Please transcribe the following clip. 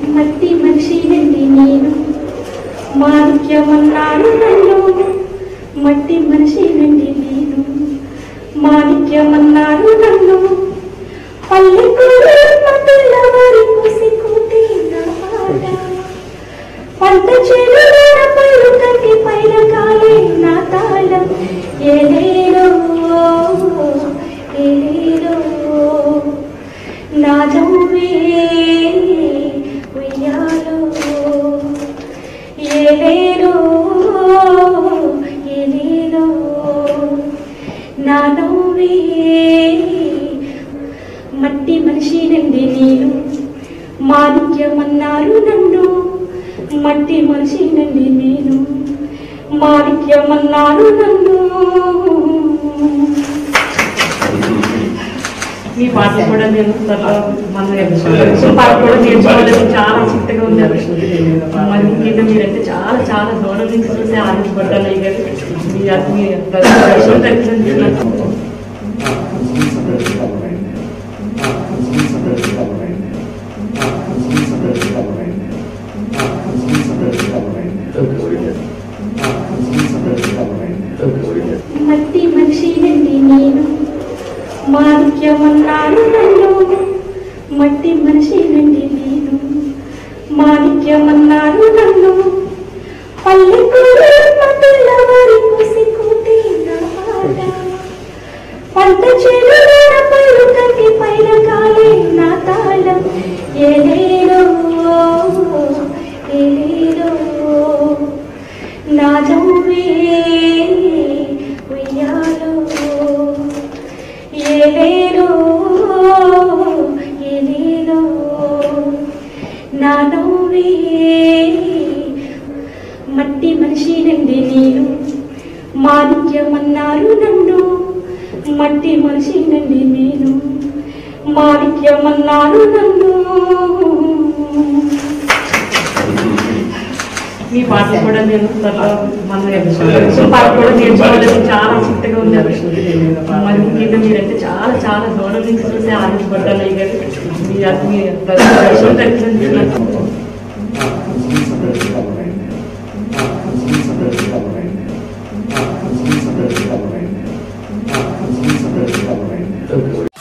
మట్టి మనిషినండి నేను మాణిక్యమన్నాడు నన్ను మట్టి మనిషినండి నేను మాణిక్యమన్నాడు నన్ను పల్లెటూరు పిల్లవారి కుసికుంటే నా పాట పంట చెడు పైరు కంటి పైన కాలే నా తాళం ఏలేరో ఏలేరో నా జౌవే ఉయ్యాలో ఏలేరో ఏలేరో నా నవ్వే మట్టి మనిషినండి నేను మాణిక్యమన్నారు నన్ను మట్టి మనిషినండి నేను మాణిక్యమన్నారు నన్ను మీ పాట కూడా నేను త్వరలో మన పాట కూడా నేర్చుకోవాలని చాలా చిత్తగా ఉంది మరి ముఖ్యంగా మీరంటే చాలా చాలా దూరం నుంచి చూసి ఆనందపడ్డాను అయ్య గారు మీ మీ ప్రతి విషయం తెలిసింది మట్టి మనిషినండి నేను మాణిక్యమన్నారు నన్ను మట్టి మనిషినండి నేను మాణిక్యమన్నారు నన్ను పల్లెటూరు పిల్లవారి కుసికుంటే నా పాట పంట చెడు పైరు కంటి పైన కాలే నా తాళం ఏలేరో ఏలేరో నా జౌవే ఉయ్యాలో ఏలేరో ఏలేరో నా నవ్వే మట్టి మనిషినండి నేను మాణిక్యమన్నారు నన్ను మట్టి మనిషినండి నేను మాణిక్యమన్నారు నన్ను మీ పాట కూడా నేను త్వరలో మన పాట కూడా నేర్చుకోవాలని చాలా చిత్తగా ఉంది మరి ముఖ్యంగా మీరంటే చాలా చాలా దూరం నుంచి చూసి ఆనందపడ్డాను అయ్య గారు మీ మీ ప్రతి విషయం తెలిసింది Thank you.